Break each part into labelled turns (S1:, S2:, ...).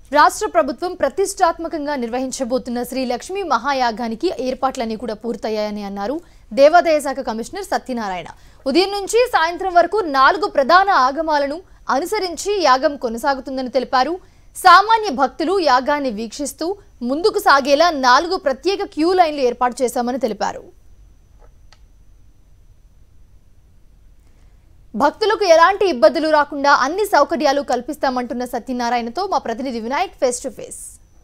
S1: రాష్ట్ర ప్రభుత్వం ప్రతిష్టాత్మకంగా నిర్వహించబోతున్న శ్రీ లక్ష్మీ మహాయాగానికి ఏర్పాట్లన్నీ కూడా పూర్తయ్యాయని అన్నారు దేవాదాయ శాఖ కమిషనర్ సత్యనారాయణ ఉదయం నుంచి సాయంత్రం వరకు నాలుగు ప్రధాన ఆగమాలను అనుసరించి యాగం కొనసాగుతుందని తెలిపారు సామాన్య భక్తులు యాగాన్ని వీక్షిస్తూ ముందుకు సాగేలా నాలుగు ప్రత్యేక క్యూ లైన్లు ఏర్పాటు చేశామని తెలిపారు భక్తులకు ఎలాంటి ఇబ్బందులు రాకుండా అన్ని సౌకర్యాలు కల్పిస్తామంటున్న సత్యనారాయణతో మా ప్రతినిధి వినాయక్ ఫేస్ టు ఫేస్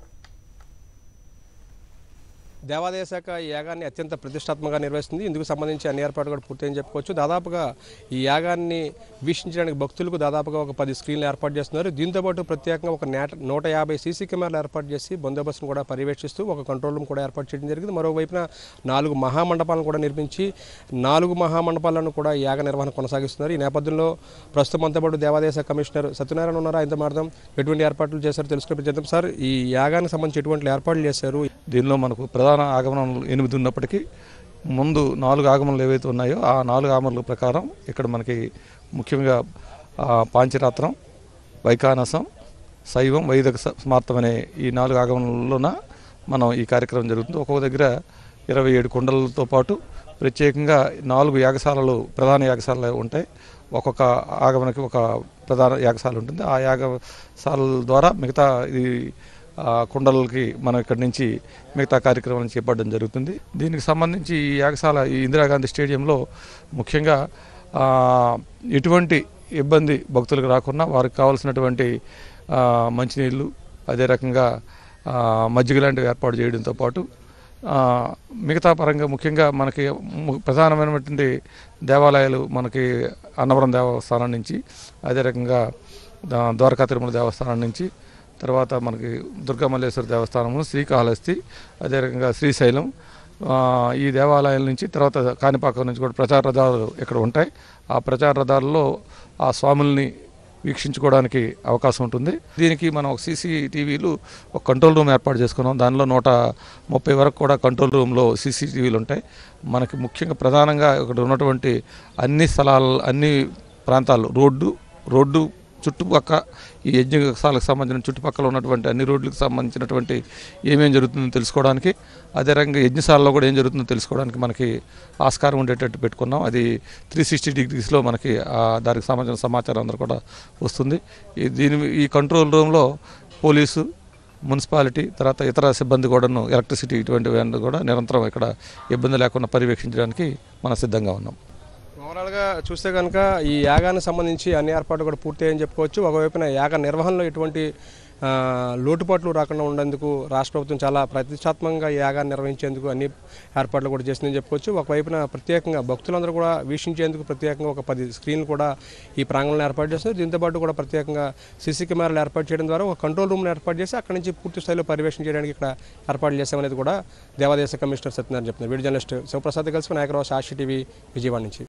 S2: దేవాదాయ శాఖ ఈ యాగాన్ని అత్యంత ప్రతిష్టాత్మకంగా నిర్వహిస్తుంది ఇందుకు సంబంధించి అన్ని ఏర్పాట్లు కూడా పూర్తయింది చెప్పుకోవచ్చు దాదాపుగా ఈ యాగాన్ని వీక్షించడానికి భక్తులకు దాదాపుగా ఒక పది స్క్రీన్లు ఏర్పాటు చేస్తున్నారు దీంతోపాటు ప్రత్యేకంగా ఒక నేట నూట యాభై సీసీ కెమెరాలు ఏర్పాటు చేసి బందోబస్తును కూడా పర్యవేక్షిస్తూ ఒక కంట్రోల్ రూమ్ కూడా ఏర్పాటు చేయడం జరిగింది మరోవైపున నాలుగు మహామండపాలను కూడా నిర్మించి నాలుగు మహామండపాలను కూడా ఈ యాగ నిర్వహణ కొనసాగిస్తున్నారు ఈ నేపథ్యంలో ప్రస్తుతం అంతా పాటు దేవాదాయ శాఖ కమిషనర్ సత్యనారాయణ ఉన్నారా ఇంత మాత్రం ఎటువంటి ఏర్పాట్లు చేశారు తెలుసుకునే ప్రయత్నం సార్ ఈ యాగానికి సంబంధించి ఎటువంటి ఏర్పాట్లు చేశారు
S3: దీనిలో మనకు ప్రధాన ఆగమనాలు ఎనిమిది ఉన్నప్పటికీ ముందు నాలుగు ఆగమనాలు ఏవైతే ఉన్నాయో ఆ నాలుగు ఆగమనాల ప్రకారం ఇక్కడ మనకి ముఖ్యంగా ఆ, పాంచరాత్రం వైకానసం శైవం వైదిక స- స్మార్తం అనే ఈ నాలుగు ఆగమనాల్లోన మనం ఈ కార్యక్రమం జరుగుతుంది ఒక్కొక్క దగ్గర ఇరవై ఏడు కుండలతో పాటు ప్రత్యేకంగా నాలుగు యాగశాలలు ప్రధాన యాగశాలలు ఉంటాయి ఒక్కొక్క ఆగమనకి ఒక ప్రధాన యాగశాల ఉంటుంది ఆ యాగశాలల ద్వారా మిగతా ఇది ఆ కుండలకి మనం ఇక్కడ నుంచి మిగతా కార్యక్రమాలను చేపట్టడం జరుగుతుంది దీనికి సంబంధించి ఈ యాగశాల ఈ ఇందిరాగాంధీ స్టేడియంలో ముఖ్యంగా ఆ, ఎటువంటి ఇబ్బంది భక్తులకు రాకుండా వారికి కావాల్సినటువంటి ఆ, మంచినీళ్ళు అదే రకంగా ఆ, మజ్జిగ లాంటివి ఏర్పాటు చేయడంతో పాటు ఆ, మిగతా పరంగా ముఖ్యంగా మనకి ము- ప్రధానమైనటువంటి దేవాలయాలు మనకి అన్నవరం దేవస్థానం నుంచి అదే రకంగా దా- ద్వారకా తిరుమల దేవస్థానం నుంచి తర్వాత మనకి దుర్గామల్లేశ్వర దేవస్థానము శ్రీకాళహస్తి అదే రకంగా శ్రీశైలం ఆ, ఈ దేవాలయాల నుంచి తర్వాత కాణిపాకం నుంచి కూడా ప్రచార రథాలు ఇక్కడ ఉంటాయి ఆ ప్రచార రథాలలో ఆ స్వాముల్ని వీక్షించుకోవడానికి అవకాశం ఉంటుంది దీనికి మనం ఒక సీసీటీవీలు ఒక కంట్రోల్ రూమ్ ఏర్పాటు చేసుకున్నాం దానిలో నూట ముప్పై వరకు కూడా కంట్రోల్ రూమ్లో సీసీటీవీలు ఉంటాయి మనకి ముఖ్యంగా ప్రధానంగా ఇక్కడ ఉన్నటువంటి అన్ని స్థలాలు అన్ని ప్రాంతాలు రోడ్డు రోడ్డు చుట్టుపక్క ఈ యజ్ఞశాలకు సంబంధించిన చుట్టుపక్కల ఉన్నటువంటి అన్ని రోడ్లకు సంబంధించినటువంటి ఏమేం జరుగుతుందో తెలుసుకోవడానికి అదే రకంగా యజ్ఞశాలలో కూడా ఏం జరుగుతుందో తెలుసుకోవడానికి మనకి ఆస్కారం ఉండేటట్టు పెట్టుకున్నాం అది త్రీ సిక్స్టీ డిగ్రీస్లో మనకి ఆ దానికి సంబంధించిన సమాచారం అందరూ కూడా వస్తుంది ఈ దీని ఈ కంట్రోల్ రూమ్లో పోలీసు మున్సిపాలిటీ తర్వాత ఇతర సిబ్బంది కూడాను ఎలక్ట్రిసిటీ ఇటువంటివి కూడా నిరంతరం ఇక్కడ ఇబ్బంది లేకుండా పర్యవేక్షించడానికి మనం సిద్ధంగా ఉన్నాం
S2: ఓవరాల్గా చూస్తే కనుక ఈ యాగానికి సంబంధించి అన్ని ఏర్పాట్లు కూడా పూర్తయ్యని చెప్పుకోవచ్చు ఒకవైపున యాగ నిర్వహణలో ఎటువంటి ఆ, లోటుపాట్లు రాకుండా ఉండేందుకు రాష్ట్ర ప్రభుత్వం చాలా ప్రతిష్టాత్మకంగా ఈ యాగాన్ని నిర్వహించేందుకు అన్ని ఏర్పాట్లు కూడా చేసిందని చెప్పుకోవచ్చు ఒకవైపున ప్రత్యేకంగా భక్తులందరూ కూడా వీక్షించేందుకు ప్రత్యేకంగా ఒక పది స్క్రీన్లు కూడా ఈ ప్రాంగణంలో ఏర్పాటు చేస్తున్నారు దీంతో పాటు కూడా ప్రత్యేకంగా సీసీ కెమెరాలు ఏర్పాటు చేయడం ద్వారా ఒక కంట్రోల్ రూమ్ను ఏర్పాటు చేసి అక్కడి నుంచి పూర్తి స్థాయిలో పర్యవేక్షణ చేయడానికి ఇక్కడ ఏర్పాట్లు చేశామనేది కూడా దేవాదేశ కమిషనర్ సత్యనారాయణ చెప్తున్నారు వీడియో జర్నలిస్ట్ శివప్రసాద్ కలిసి నాయకరావు సాక్షి టీవీ విజయవాడ నుంచి